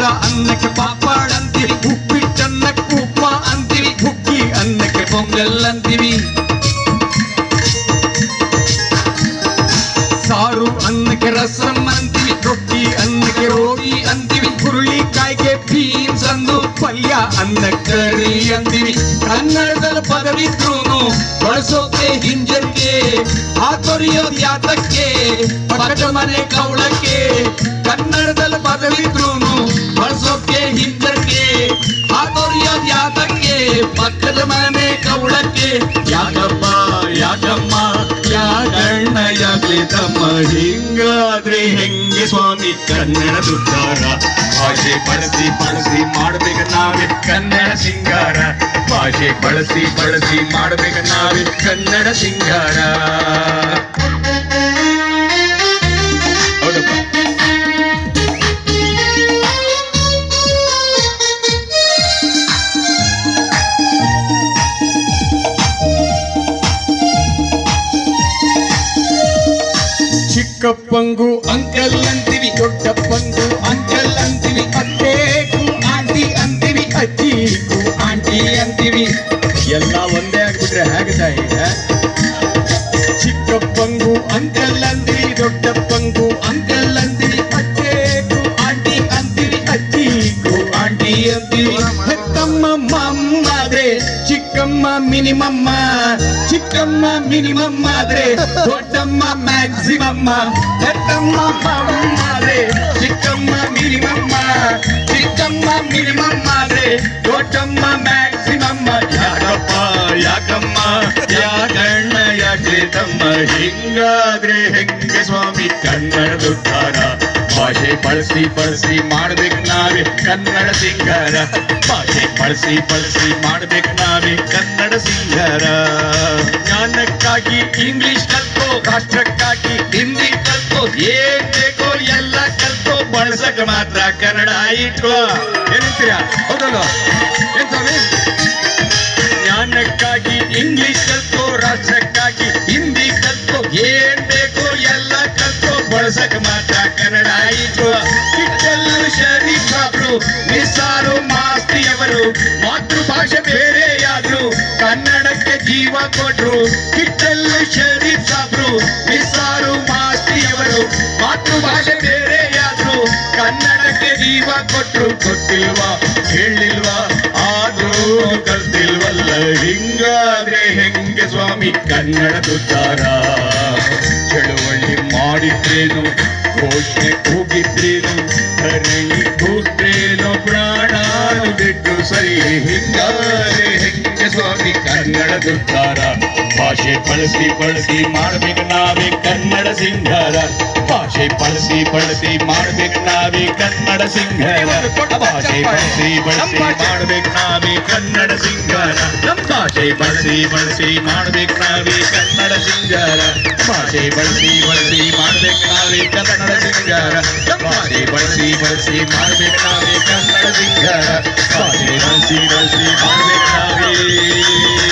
ಖಾರ ಅನ್ನಕ್ಕೆ ಪಾಪಡ್ ಅಂತೀವಿ ಉಪ್ಪಿಟ್ಟನ್ನಕ್ಕೆ ಉಪ್ಪ ಅಂತೀವಿ ಹುಗ್ಗಿ ಅನ್ನಕ್ಕೆ ಪೊಂಗಲ್ ಅಂತೀವಿ ಸಾರು ಅನ್ನಕ್ಕೆ ರಸಂ ಅಂತೀವಿ ರೊಟ್ಟಿ ಅನ್ನಕ್ಕೆ ರೋಟಿ ಅಂತೀವಿ ಹುರುಳಿಕಾಯಿಗೆ ಬೀನ್ಸ್ ಅಂದು ಪಲ್ಯ ಅನ್ನಕ್ಕೆ ಕರಿ ಅಂತೀವಿ ಕನ್ನಡದಲ್ಲಿ ಪದವಿದ್ರೂನು ಬಳಸೋಕೆ ಹಿಂಜರಿಕೆ ಆ ತೊರೆಯೋದು ಯಾತಕ್ಕೆ ಪಕ್ಕದ ಮನೆ ಕವಳಕ್ಕೆ ಕನ್ನಡದಲ್ಲಿ ಪದವಿದ್ರೂನು ಬಳಸೋಕೆ ಹಿಂಜರಿಕೆ ಆ ತೊರೆಯೋದು ಯಾತಕ್ಕೆ ಪಕ್ಕದ ಮನೆ ಕವಳಕ್ಕೆ ಯಾಕಪ್ಪ ಯಾಕಮ್ಮ ಯಾಕಣ್ಣ ಯಾಕೆ ತಮ್ಮ ಹಿಂಗಾದ್ರೆ ಹೆಂಗೆ ಸ್ವಾಮಿ ಕನ್ನಡ ದುಡ್ಡಾರ ಭಾಷೆ ಬಳಸಿ ಬಳಸಿ ಮಾಡ್ಬೇಕು ನಾವೇ ಕನ್ನಡ ಸಿಂಗಾರ ಭಾಷೆ ಬಳಸಿ ಬಳಸಿ ಮಾಡ್ಬೇಕು ನಾವೇ ಕನ್ನಡ ಸಿಂಗಾರ ಹೌದಪ್ಪ ಚಿಕ್ಕಪ್ಪಂಗು ಅಂಕಲ್ ಅಂತೀವಿ ದೊಡ್ಡಪ್ಪಂಗು ಅಂಕಲ್ ಅಂತೀವಿ ಅತ್ತೇಗೂ ಆಂಟಿ ಅಂತೀವಿ ಅಜ್ಜಿಗೂ ಆಂಟಿ ಅಂತೀವಿ ಎಲ್ಲ ಒಂದೇ ಆಗ್ಬಿಟ್ರೆ ಹೇಗೆ ತಾಯಿ ಆ? ಚಿಕ್ಕಪ್ಪಂಗು ಅಂಕಲ್ ಅಂತೀವಿ ದೊಡ್ಡಪ್ಪಂಗು ಅಂಕಲ್ ಅಂತೀವಿ ಅತ್ತೇಗೂ ಆಂಟಿ ಅಂತೀವಿ ಅಜ್ಜಿಗೂ ಆಂಟಿ ಅಂತೀವಿ ಹೆತ್ತಮ್ಮ ಮಮ್ಮಾದ್ರೆ ಚಿಕ್ಕಮ್ಮ ಮಿನಿಮಮ್ಮ ಚಿಕ್ಕಮ್ಮ ಮಿನಿಮಮ್ ಆದ್ರೆ ದೊಡ್ಡಮ್ಮ ಮ್ಯಾಕ್ಸಿಮಮ್ಮ ಹೆತ್ತಮ್ಮ ಮಮ್ಮಾದ್ರೆ ಚಿಕ್ಕಮ್ಮ ಮಿನಿಮಮ್ಮ ಚಿಕ್ಕಮ್ಮ ಮಿನಿಮಮ್ ಆದ್ರೆ ದೊಡ್ಡಮ್ಮ ಮ್ಯಾಕ್ಸಿಮಮ್ಮ ಯಾಕಪ್ಪ ಯಾಕಮ್ಮ ಯಾಕಣ್ಣ ಯಾಕೆ ತಮ್ಮ ಹಿಂಗಾದ್ರೆ ಹೆಂಗೆ ಸ್ವಾಮಿ ಕನ್ನಡ ಉದ್ಧಾರ ಭಾಷೆ ಬಳಸಿ ಬಳಸಿ ಮಾಡ್ಬೇಕು ನಾವೇ ಕನ್ನಡ ಸಿಂಗಾರ ಭಾಷೆ ಬಳಸಿ ಬಳಸಿ ಮಾಡ್ಬೇಕು ನಾವೇ ಕನ್ನಡ ಸಿಂಗಾರ ಜ್ಞಾನಕ್ಕಾಗಿ ಇಂಗ್ಲಿಷ್ ಕಲ್ತೋ ರಾಷ್ಟ್ರಕ್ಕಾಗಿ ಹಿಂದಿ ಕಲ್ತೋ ಏನ್ ಬೇಕೋ ಎಲ್ಲ ಕಲ್ತೋ ಬಳಸಕ್ ಮಾತ್ರ ಕನ್ನಡ ಇಟ್ಕೋ ಏನಂತೀರಾ ಹೌದಲ್ಲ ಏನ್ ಸ್ವಾಮಿ ಜ್ಞಾನಕ್ಕಾಗಿ ಇಂಗ್ಲಿಷ್ ಕಲ್ತೋ ರಾಷ್ಟ್ರಕ್ಕಾಗಿ ಹಿಂದಿ ಕಲ್ತೋ ಏನ್ ಬೇಕೋ ಎಲ್ಲ ಕಲ್ತೋ ಬಳಸಕ್ ಮಾತ್ರ ಕನ್ನಡ ಆಯಿತು ಕಿಟ್ಟಲ್ಲು ಶರೀಫ್ ಸಾಬ್ರು ನಿಸ್ಸಾರು ಮಾಸ್ತಿಯವರು ಮಾತೃಭಾಷೆ ಬೇರೆಯಾದ್ರು ಕನ್ನಡಕ್ಕೆ ಜೀವ ಕೊಟ್ರು ಕಿಟ್ಟಲ್ಲು ಶರೀಫ್ ಸಾಬ್ರು ನಿಸ್ಸಾರು ಮಾಸ್ತಿಯವರು ಮಾತೃಭಾಷೆ ಬೇರೆಯಾದ್ರು ಕನ್ನಡಕ್ಕೆ ಜೀವ ಕೊಟ್ರು ಗೊತ್ತಿಲ್ವಾ ಹೇಳಿಲ್ವಾ ಆದ್ರೂ ಕಲ್ತಿಲ್ವಲ್ಲ ಹಿಂಗಾದ್ರೆ ಹೆಂಗೆ ಸ್ವಾಮಿ ಕನ್ನಡ ದುದ್ದಾರ ಚಳುವಳಿ ಮಾಡಿದ್ರೇನು ಘೋಷಣೆ ಕೂಗಿದ್ರೇನು ಧರಣಿ ಕೂತ್ರೇನು ಪ್ರಾಣಾನು ಬಿಟ್ಟು ಸರಿ ಹಿಂಗಾದ್ರೆ ಹೆಂಗೆ ಸ್ವಾಮಿ ಕನ್ನಡ ದುದ್ದಾರ ಭಾಷೆ ಬಳಸಿ ಬಳಸಿ ಮಾಡ್ಬೇಕು ನಾವೇ ಕನ್ನಡ ಸಿಂಗಾರ ಭಾಷೆ ಬಳಸಿ ಬಳಸಿ ಮಾಡ್ಬೇಕು ನಾವೇ ಕನ್ನಡ ಸಿಂಗಾರ ಭಾಷೆ ಬಳಸಿ ಬಳಸಿ ಮಾಡ್ಬೇಕು ನಾವೇ ಕನ್ನಡ ಸಿಂಗಾರ ನಮ್ಮ ಭಾಷೆ ಬಳಸಿ ಬಳಸಿ ಮಾಡ್ಬೇಕು ನಾವೇ ಕನ್ನಡ ಸಿಂಗಾರ ಭಾಷೆ ಬಳಸಿ ಬಳಸಿ ಮಾಡ್ಬೇಕು ನಾವೇ ಕನ್ನಡ ಸಿಂಗಾರ ನಮ್ಮ ಭಾಷೆ ಬಳಸಿ ಬಳಸಿ ಮಾಡ್ಬೇಕು ನಾವೇ ಕನ್ನಡ ಸಿಂಗಾರ ಭಾಷೆ ಬಳಸಿ ಬಳಸಿ ಮಾಡ್ಬೇಕು ನಾವೇ